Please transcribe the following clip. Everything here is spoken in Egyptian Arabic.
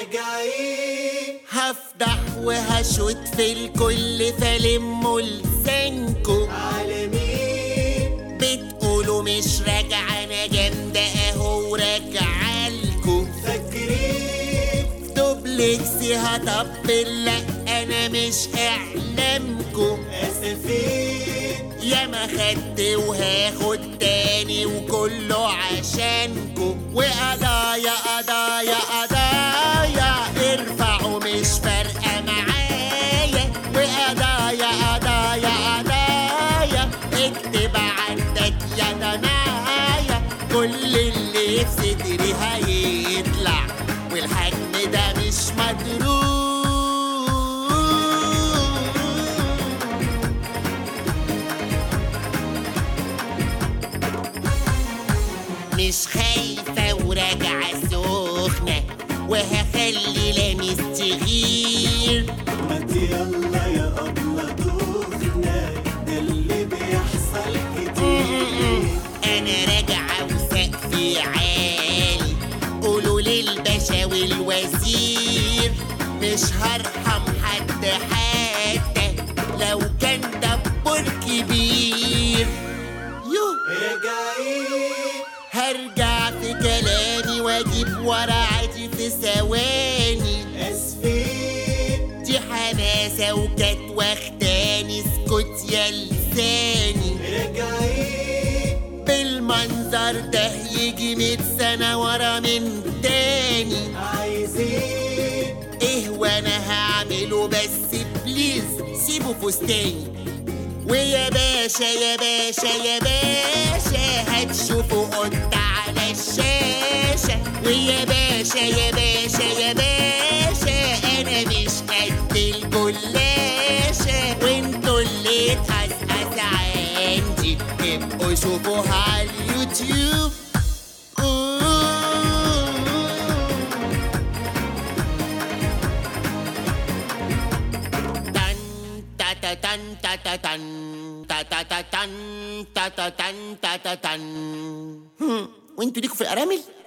راجعين هفضح وهشوت في الكل فلموا لسانكو على مين بتقولوا مش راجعة انا جامدة اهو راجعالكو فاكرين دوبلكسي هطبل لا انا مش اعلامكو اسفين يا ما خدت وهاخد تاني وكله عشانكو وقضايا قضايا قضايا ارفعوا مش فارقة معايا وقضايا قضايا قضايا اكتب عندك يا ضنايا كل اللي في صدري هيطلع والحجم ده مش مضروب مش خايفة وراجعة سخنة وهخلي لامس تغير ما يلا يا أبلة دوخنا ده اللي بيحصل كتير أنا راجعة وسقفي عالي قولوا للباشا والوزير مش هرحم حد حتى لو كان دبور كبير يوه راجعين هرجع في كلامي واجيب ورعتي في ثواني اسفين دي حماسة وكانت واخداني اسكت يا لساني راجعين بالمنظر ده يجي ميت سنة ورا من تاني عايزين ايه وانا هعمله بس بليز سيبه فستاني ويا باشا يا باشا يا باشا هتشوفوا قط على الشاشة ويا باشا يا باشا يا باشا انا مش قد الجلاشة وانتوا اللي تقصقص عندي ابقوا شوفوها على اليوتيوب tan ta ta tan ta ta tan ta ta ta tan ta ta tan ta ta tan هم، وانتوا ليكوا في الارامل